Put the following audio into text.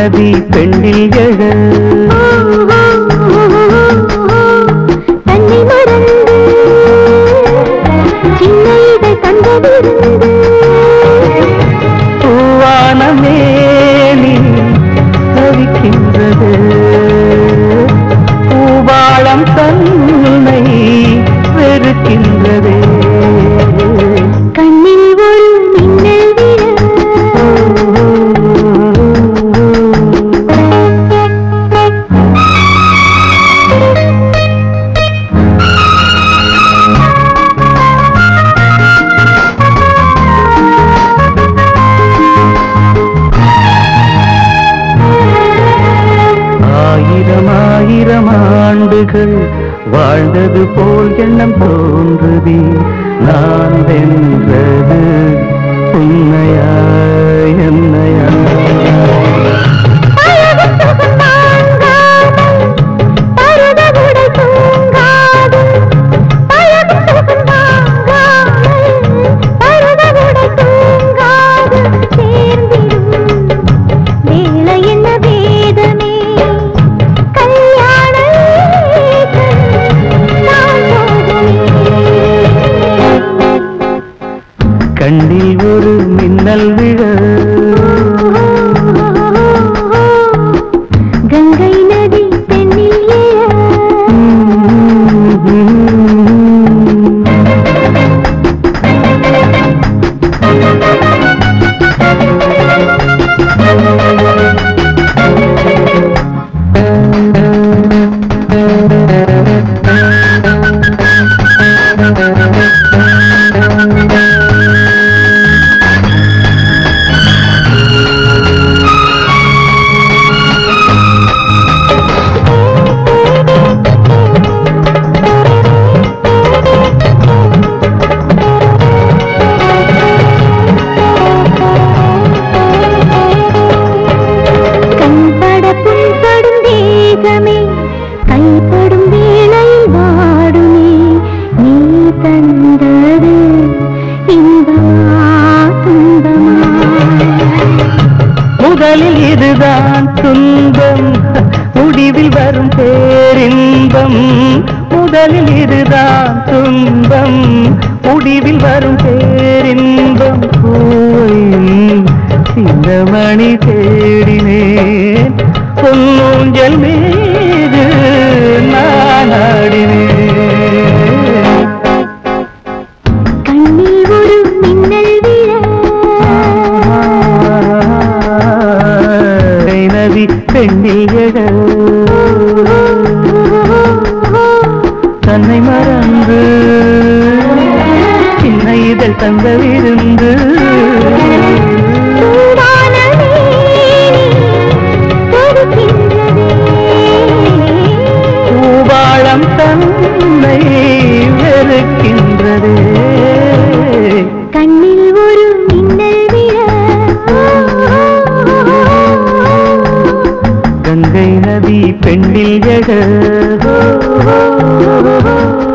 நதி பெண்ணில் எழ தன்னை மறந்து சின்ன இதை தந்ததிருந்து பூவான மேனி தவிக்கின்றது பூவாளம் தன்னை வெறுக்கின்றது கண்ணில் ஒரு மின்னல் ஆயிரம் ஆயிரம் ஆண்டுகள் வாழ்ந்தது போல் எண்ணம் தோன்றுதி நான் வென்றது உன்னையா என்னையா கண்ணில் ஒரு மின்னல் விழ கங்கை நதி பெண்ணில் எழ கண்பட புண்படும் தேகமே கைப்படும் வேளையில் வாடுமே நீ தந்தது இன்பமா துன்பமா முதலில் இதுதான் துன்பம் முடிவில் வரும் பேரின்பம் முதலில் இதுதான் துன்பம் முடிவில் வரும் பேரின்பம் பூவையும் சின்னமணி தேடினேன் பொன்னூஞ்சல் மீது நான் ஆடினேன் கண்ணில் ஒரு மின்னல் விழ கை நதி பெண்ணில் எழ தன்னை மறந்து சின்ன இதழ் தந்த விருந்து சூடான நீரி கொடுக்கின்றதே பூபாளம் தன்னை வெறுக்கின்றதே கண்ணில் ஒரு மின்னல் விழ கங்கை நதி பெண்ணில் எழ